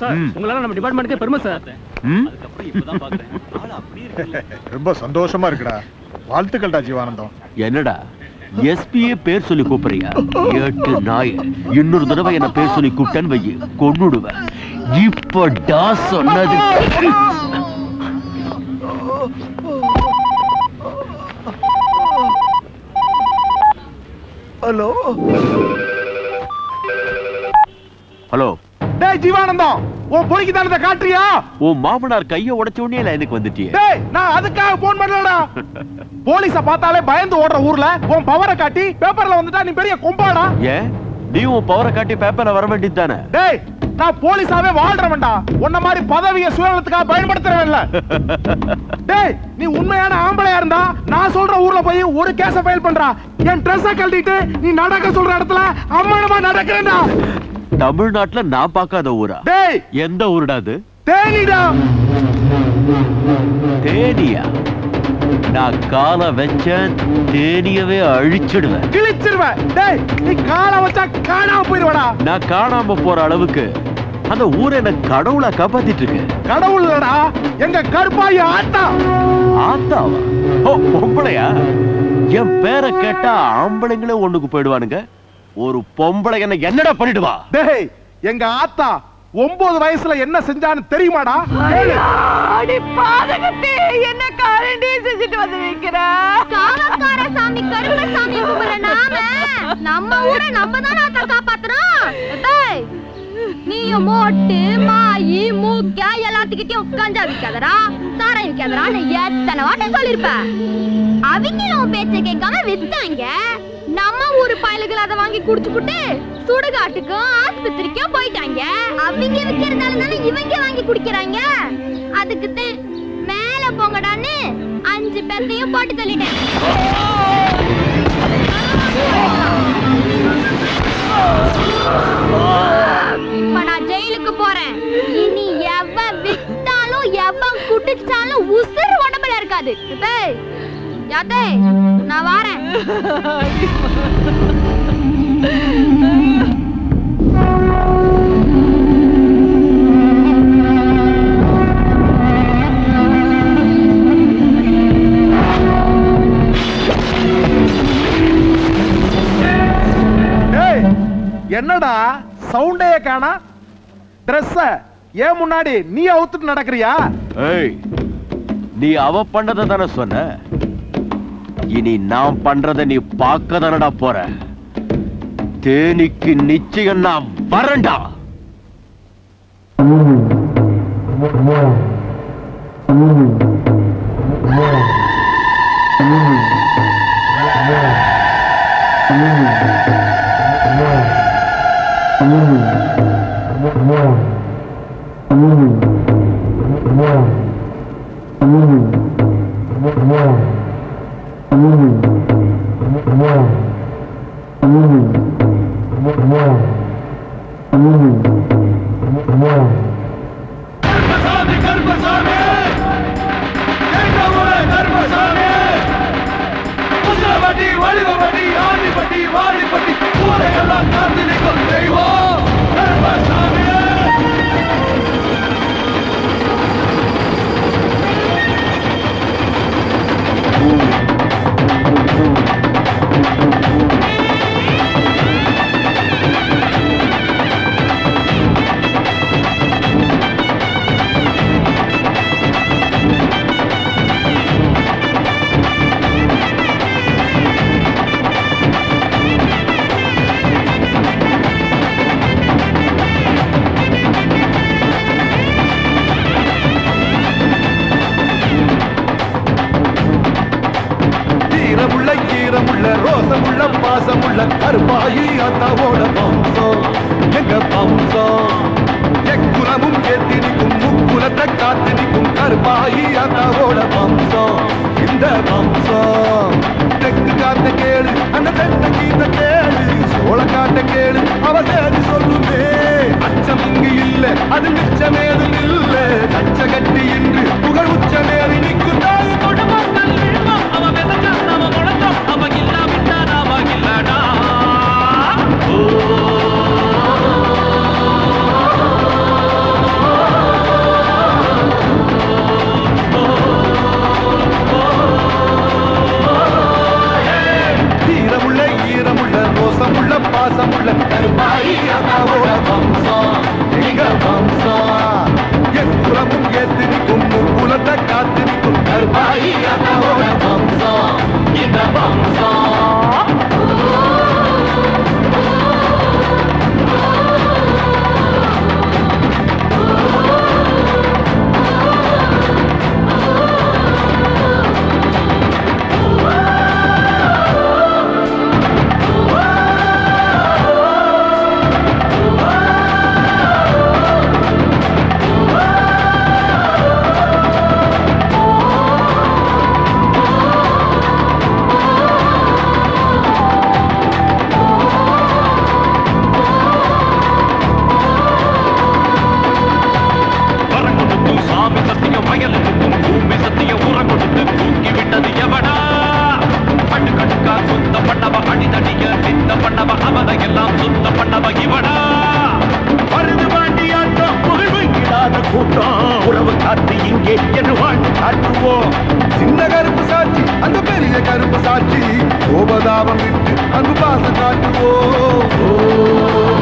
Sir ம். உங்களால நம்ம டிபார்ட்மெண்ட்டுக்கே பெருமை சார் ம்? ரொம்ப சந்தோஷமா இருக்குடா வாழ்த்துக்கள்டா ஜீவானந்தம் என்னடா எஸ்பியே பேர் சொல்லி கூப்பிடுறியா எட்டு நாய் இன்னொரு தடவை என்ன பேர் சொல்லி கூப்பிட்டேன்னு வையு கொன்னுடுவேன் இப்படா சொன்னது ஹலோ ஹலோ டேய் ஜீவானந்தம் உன் பொலிக்கு தானே காட்டுறியா உன் மாமனார் கைய உடைச்ச உடனே எனக்கு வந்துட்டியே டேய் நான் அதுக்காக போன் பண்ணலடா போலீஸ பார்த்தாலே பயந்து ஓடுற ஊர்ல உன் பவரை காட்டி பேப்பர்ல வந்துட்டா நீ பெரிய கொம்பாடா ஏன் நீ உன் பவரை காட்டி பேப்பர்ல வர வேண்டியது தானே டேய் நான் போலீஸாவே வாழ்றவன்டா உன்ன மாதிரி பதவிய சுயநலத்துக்காக பயன்படுத்துறவன்ல டேய் நீ உண்மையான ஆம்பளையா இருந்தா நான் சொல்ற ஊர்ல போய் ஒரு கேஸ ஃபைல் பண்றா என் ட்ரெஸ்ஸ கழட்டிட்டு நீ நடக்க சொல்ற இடத்துல அம்மானமா நடக்கிறேன்டா தமிழ்நாட்டுல நான் பார்க்காத ஊரா டேய் எந்த ஊருடா அது தேனிடா தேனியா நான் காலை வச்சேன் தேனியவே அழிச்சிடுவேன் கிழிச்சிருவேன் டேய் நீ காலை வச்சா காணாம போயிருவடா நான் காணாம போற அளவுக்கு அந்த ஊரை என்ன கடவுளா காப்பாத்திட்டு இருக்கு கடவுள்லடா எங்க கருப்பாயி ஆத்தா ஆத்தாவா ஓ பொம்பளையா என் பேரை கேட்டா ஆம்பளைங்களே ஒண்ணுக்கு போயிடுவானுங்க ஒரு பொம்பளை என்ன என்னடா பண்ணிடுவா டேய் எங்க ஆத்தா ஒன்பது வயசுல என்ன செஞ்சான்னு தெரியுமாடா கேளு. அடி பாதகத்தே என்ன காரண்டே செஞ்சுட்டு வந்து வைக்கிற காவக்கார சாமி கருப்ப சாமி கும்பிடுற நாம நம்ம ஊரை நம்ம தானே அக்கா காப்பாத்துறோம் டேய், நீயும் மோட்டு மாயி மூக்க எல்லாத்துக்கிட்டையும் கஞ்சா விக்காதடா சாராயம் விக்காதடான்னு எத்தனை வாட்டி சொல்லிருப்ப அவங்களும் உன் பேச்ச கேட்காம வித்தாங்க நம்ம ஊரு பயலுகள் அதை வாங்கி குடிச்சுப்புட்டு சுடுகாட்டுக்கும் ஆஸ்பத்திரிக்கும் போயிட்டாங்க அவங்க விக்கிறதால தானே இவங்க வாங்கி குடிக்கிறாங்க அதுக்கு தான் மேல போங்கடான்னு அஞ்சு பேர்த்தையும் போட்டு தள்ளிட்டேன் இப்ப நான் ஜெயிலுக்கு போறேன் இனி எவன் வித்தாலும் எவன் குடிச்சாலும் உசுறு உடம்புல இருக்காது டேய், யாத்தே நான் வாரேன் டேய் என்னடா சவுண்டே காணா ட்ரெஸ்ஸ ஏன் முன்னாடி நீ அவுத்துட்டு நடக்கறியா ஏய் நீ அவ பண்ணதை தானே சொன்ன இனி நான் பண்றத நீ பார்க்க தானடா போற தேனிக்கு நிச்சயம் நான் வரேன்டா ஈரமுள்ள ஈரமுள்ள ரோசமுள்ள பாசமுள்ள கருப்பாயி அத்தாவோட வம்சம் எங்க வம்சம் எக்குலமும் ஏத்தி நிற்கும் முக்குலத்தை காத்து நிற்கும் கருப்பாயி அத்தாவோட வம்சம் இந்த வம்சம் தெற்கு காத்த கேளு அந்த தென்ன கீத்த கேளு சோழ காட்ட கேளு அவ சேதி சொல்லுமே அச்சம் இங்கு இல்ல அது மிச்சமேதும் இல்ல கச்ச கட்டி இன்று புகழ் உச்சமேறி நிற்கும் தாய் குடும்பங்கள் விழுமம் அவ விதைச்சான் அவ முளைச்சோம் அவ இல்லாவிட்டா நாம இல்லடா ஓ எக்குலமும் ஏத்து நிற்கும் முக்குலத்தை காத்து நிற்கும் கருப்பாயி அத்தாவோட வம்சம் இந்த வம்சம் வரம் கொடுத்து சாமி சத்தியம் வயலுக்கும் பூமி சத்தியம் உரம் கொடுத்து தூக்கி விட்டது எவடா கட்டு கட்டுக்கா சுத்த பண்ணவ அடிதடிய சித்த பண்ணவ அவனை எல்லாம் சுத்த பண்ணவ இவடா பருது வாண்டியாட்டம் புகழ்விடாத கூட்டம் உறவு காத்து இங்கே என்று வாழ்ந்து காட்டுவோம் சின்ன கருப்பு சாட்சி அந்த பெரிய கருப்பு சாட்சி கோபதாபம் விட்டு அன்பு பாசம் காட்டுவோம்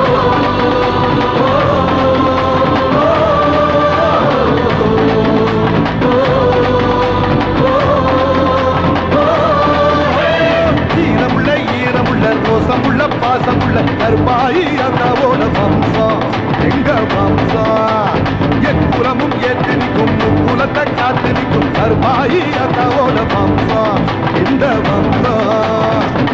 ஈரமுள்ள ஈரமுள்ள ரோசமுள்ள பாசமுள்ள கருப்பாயி அந்தாவோட வம்சம் எங்க வம்சம் எக்குலமும் ஏற்று நிற்கும் முக்குலத்தை காத்து நிற்கும் கருப்பாயி அந்தாவோட வம்சம் இந்த வம்சம்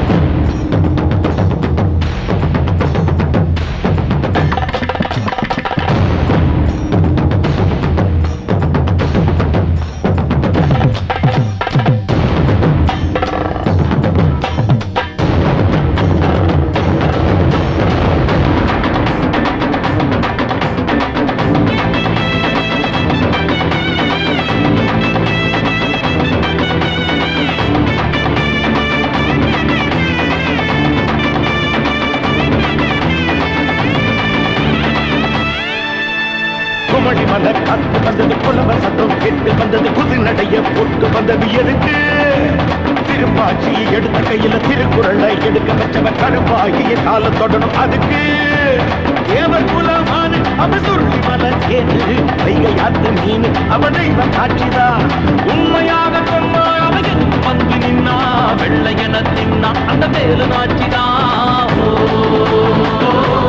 குமடி மலர் காத்து வந்தது புலவ சத்தம் கேட்டு வந்தது புது நடைய போட்டு வந்தது எதுக்கு திருப்பாச்சி எடுத்த கையில திருக்குறளை எடுக்க வச்சவன் கருப்பாகிய கால தொடரும் அதுக்கு தேவர் குலமான அவன் சுருளி மலர் கேட்டு வைகை ஆத்து மீன் அவன் தெய்வ காட்சிதான் உண்மையாக சொன்னா அவன் எதுக்கு வந்து நின்னா வெள்ளை என தின்னா அந்த வேலு நாச்சிதான் ஓ, ஓ, ஓ.